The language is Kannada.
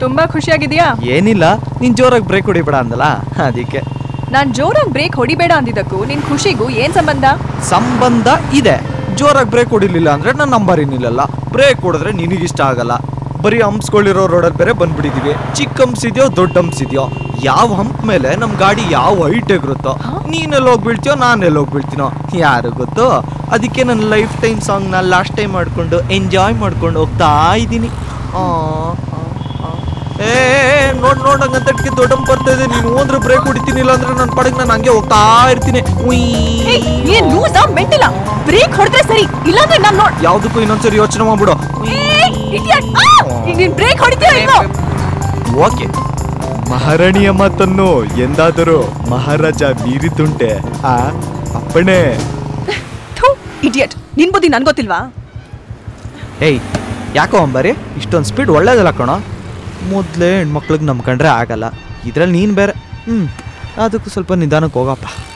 ತುಂಬಾ ಖುಷಿಯಾಗಿದ್ಯಾ ಏನಿಲ್ಲ ನೀನ್ ಜೋರಾಗಿ ಬ್ರೇಕ್ ಹೊಡಿಬೇಡ ಅಂದಲ್ಲ ಅದಕ್ಕೆ ನಾನ್ ಜೋರಾಗಿ ಬ್ರೇಕ್ ಹೊಡಿಬೇಡ ಅಂದಿದ್ದಕ್ಕೂ ನಿನ್ ಖುಷಿಗೂ ಏನ್ ಸಂಬಂಧ ಸಂಬಂಧ ಇದೆ ಜೋರಾಗಿ ಬ್ರೇಕ್ ಹೊಡಿಲಿಲ್ಲ ಅಂದ್ರೆ ನನ್ನ ನಂಬರ್ ಏನಿಲ್ಲಲ್ಲ ಬ್ರೇಕ್ ಹೊಡೆದ್ರೆ ನಿನಗಿಷ್ಟ ಆಗಲ್ಲ ಬರೀ ಹಂಪ್ಸ್ಗಳಿರೋ ರೋಡಲ್ಲಿ ಬೇರೆ ಬಂದ್ಬಿಟ್ಟಿದೀವಿ ಚಿಕ್ಕ ಹಂಪ್ಸ್ ಇದೆಯೋ ದೊಡ್ಡ ಹಂಪ್ಸ್ ಇದೆಯೋ ಯಾವ ಹಂಪ್ ಮೇಲೆ ನಮ್ ಗಾಡಿ ಯಾವ ಹೈಟ್ ಇರುತ್ತೋ ನೀನೆಲ್ಲ ಹೋಗಿ ಬೀಳ್ತೀಯೋ ನಾನೆಲ್ಲ ಹೋಗಿ ಬೀಳ್ತೀನೋ ಯಾರು ಗೊತ್ತು ಅದಕ್ಕೆ ನನ್ನ ಲೈಫ್ ಟೈಮ್ ಸಾಂಗ್ನ ಲಾಸ್ಟ್ ಟೈಮ್ ಮಾಡ್ಕೊಂಡು ಎಂಜಾಯ್ ಮಾಡ್ಕೊಂಡು ಹೋಗ್ತಾ ಇದ್ದೀನಿ ಆ, ಆ, ಆ. ಏ ನೋಡ್ ನೋಡ್ ಹಂಗಂತಕ್ಕೆ ದೊಡ್ಡ ಬರ್ತಾ ಇದೆ ನೀನು ಹೋದ್ರೆ ಬ್ರೇಕ್ ಹೊಡಿತೀನಿ ಇಲ್ಲ ಅಂದ್ರೆ ನನ್ನ ಪಡಕ್ ನಾನು ಹಂಗೆ ಹೋಗ್ತಾ ಇರ್ತೀನಿ ಉಯ್. ಏಯ್, ಏನ್ ಲೂಸ ಮೆಂಟಿಲ್ಲ ಬ್ರೇಕ್ ಹೊಡೆದ್ರೆ ಸರಿ ಇಲ್ಲಾಂದ್ರೆ ನಾನ್ ನೋಡ್ ಯಾವ್ದಕ್ಕೂ ಇನ್ನೊಂದ್ಸರಿ ಯೋಚನೆ ಮಾಡ್ಬಿಡು ಏಯ್, idiot! ಆ! ಈಗ ನೀನ್ ಬ್ರೇಕ್ ಹೊಡಿತೀಯ ಇಲ್ವೋ ಓಕೆ ಮಹಾರಾಣಿಯ ಮಾತನ್ನು ಎಂದಾದರೂ ಮಹಾರಾಜ ಮೀರಿದುಂಟೆ ಆ ಅಪ್ಪಣೆ ಥು ಇಡಿಯಟ್ ನಿನ್ ಬುದ್ಧಿ ನನ್ ಗೊತ್ತಿಲ್ವಾ ಏಯ್ ಯಾಕೋ ಅಂಬರಿ ಇಷ್ಟೊಂದು ಸ್ಪೀಡ್ ಒಳ್ಳೇದಲ್ಲ ಕಣೋ ಮೊದಲೇ ಹೆಣ್ಮಕ್ಳಿಗೆ ನಂಬ್ಕೊಂಡ್ರೆ ಆಗಲ್ಲ ಇದ್ರಲ್ಲಿ ನೀನು ಬೇರೆ ಹ್ಞೂ ಅದಕ್ಕೂ ಸ್ವಲ್ಪ ನಿಧಾನಕ್ಕೆ ಹೋಗಪ್ಪ